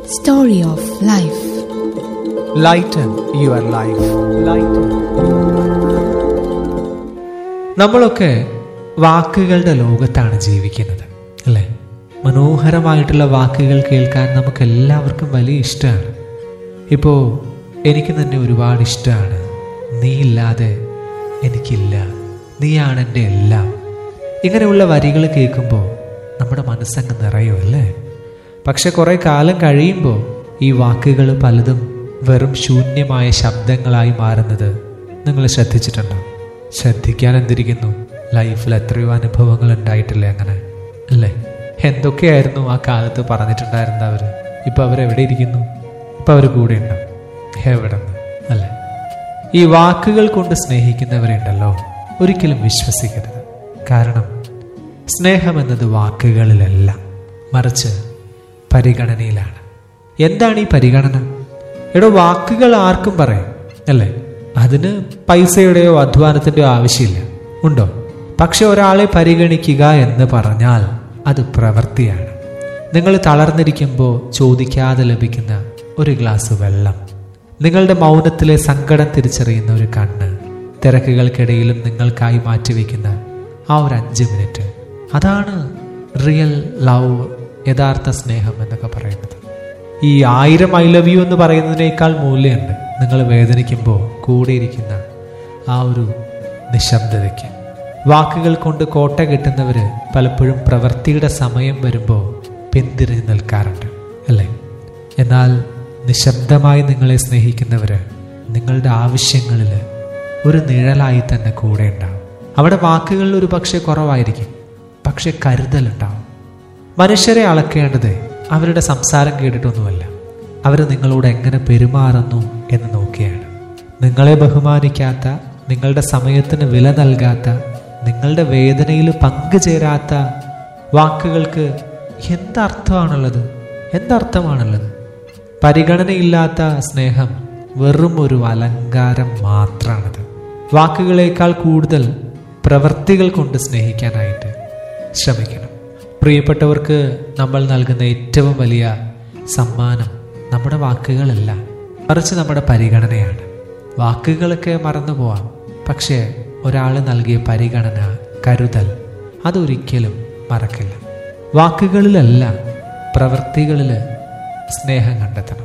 Story of Life. Lighten your life lighten നമ്മളൊക്കെ വാക്കുകളുടെ ലോകത്താണ് ജീവിക്കുന്നത് അല്ലേ മനോഹരമായിട്ടുള്ള വാക്കുകൾ കേൾക്കാൻ നമുക്ക് എല്ലാവർക്കും വലിയ ഇഷ്ടമാണ് ഇപ്പോൾ എനിക്ക് തന്നെ ഒരുപാട് ഇഷ്ടമാണ് നീ ഇല്ലാതെ എനിക്കില്ല നീയാണ് എൻ്റെ എല്ലാം ഇങ്ങനെയുള്ള വരികൾ കേൾക്കുമ്പോൾ നമ്മുടെ മനസ്സങ്ങ് നിറയും അല്ലേ പക്ഷെ കുറെ കാലം കഴിയുമ്പോൾ ഈ വാക്കുകൾ പലതും വെറും ശൂന്യമായ ശബ്ദങ്ങളായി മാറുന്നത് നിങ്ങൾ ശ്രദ്ധിച്ചിട്ടുണ്ടോ ശ്രദ്ധിക്കാൻ എന്തിരിക്കുന്നു ലൈഫിൽ എത്രയോ അനുഭവങ്ങൾ ഉണ്ടായിട്ടില്ലേ അങ്ങനെ അല്ലേ എന്തൊക്കെയായിരുന്നു ആ കാലത്ത് പറഞ്ഞിട്ടുണ്ടായിരുന്നവർ ഇപ്പൊ അവരെവിടെ ഇരിക്കുന്നു ഇപ്പൊ അവർ കൂടെ ഉണ്ടോ എവിടെ നിന്ന് അല്ലേ ഈ വാക്കുകൾ കൊണ്ട് സ്നേഹിക്കുന്നവരുണ്ടല്ലോ ഒരിക്കലും വിശ്വസിക്കരുത് കാരണം സ്നേഹം എന്നത് വാക്കുകളിലല്ല മറിച്ച് പരിഗണനയിലാണ് എന്താണ് ഈ പരിഗണന എടോ വാക്കുകൾ ആർക്കും പറയാം അല്ലേ അതിന് പൈസയുടെയോ അധ്വാനത്തിൻ്റെയോ ആവശ്യമില്ല ഉണ്ടോ പക്ഷെ ഒരാളെ പരിഗണിക്കുക എന്ന് പറഞ്ഞാൽ അത് പ്രവൃത്തിയാണ് നിങ്ങൾ തളർന്നിരിക്കുമ്പോൾ ചോദിക്കാതെ ലഭിക്കുന്ന ഒരു ഗ്ലാസ് വെള്ളം നിങ്ങളുടെ മൗനത്തിലെ സങ്കടം തിരിച്ചറിയുന്ന ഒരു കണ്ണ് തിരക്കുകൾക്കിടയിലും നിങ്ങൾക്കായി മാറ്റിവെക്കുന്ന ആ ഒരു അഞ്ച് മിനിറ്റ് അതാണ് റിയൽ ലവ് യഥാർത്ഥ സ്നേഹം എന്നൊക്കെ പറയുന്നത് ഈ ആയിരം ഐ ലവ് യു എന്ന് പറയുന്നതിനേക്കാൾ മൂല്യമുണ്ട് നിങ്ങൾ വേദനിക്കുമ്പോൾ കൂടെയിരിക്കുന്ന ആ ഒരു നിശബ്ദതയ്ക്ക് വാക്കുകൾ കൊണ്ട് കോട്ട കെട്ടുന്നവർ പലപ്പോഴും പ്രവൃത്തിയുടെ സമയം വരുമ്പോൾ പിന്തിരിഞ്ഞ് നിൽക്കാറുണ്ട് അല്ലേ എന്നാൽ നിശബ്ദമായി നിങ്ങളെ സ്നേഹിക്കുന്നവർ നിങ്ങളുടെ ആവശ്യങ്ങളിൽ ഒരു നിഴലായി തന്നെ കൂടെ ഉണ്ടാവും അവിടെ വാക്കുകളിൽ ഒരു പക്ഷേ കുറവായിരിക്കും പക്ഷെ കരുതലുണ്ടാവും മനുഷ്യരെ അളക്കേണ്ടത് അവരുടെ സംസാരം കേട്ടിട്ടൊന്നുമല്ല അവർ നിങ്ങളോട് എങ്ങനെ പെരുമാറുന്നു എന്ന് നോക്കിയാണ് നിങ്ങളെ ബഹുമാനിക്കാത്ത നിങ്ങളുടെ സമയത്തിന് വില നൽകാത്ത നിങ്ങളുടെ വേദനയിൽ പങ്കുചേരാത്ത വാക്കുകൾക്ക് എന്തർത്ഥമാണുള്ളത് എന്തർത്ഥമാണുള്ളത് പരിഗണനയില്ലാത്ത സ്നേഹം വെറും ഒരു അലങ്കാരം മാത്രമാണത് വാക്കുകളേക്കാൾ കൂടുതൽ പ്രവൃത്തികൾ കൊണ്ട് സ്നേഹിക്കാനായിട്ട് ശ്രമിക്കണം പ്രിയപ്പെട്ടവർക്ക് നമ്മൾ നൽകുന്ന ഏറ്റവും വലിയ സമ്മാനം നമ്മുടെ വാക്കുകളല്ല മറിച്ച് നമ്മുടെ പരിഗണനയാണ് വാക്കുകളൊക്കെ മറന്നു പോവാം പക്ഷേ ഒരാൾ നൽകിയ പരിഗണന കരുതൽ അതൊരിക്കലും മറക്കില്ല വാക്കുകളിലല്ല പ്രവൃത്തികളിൽ സ്നേഹം കണ്ടെത്തണം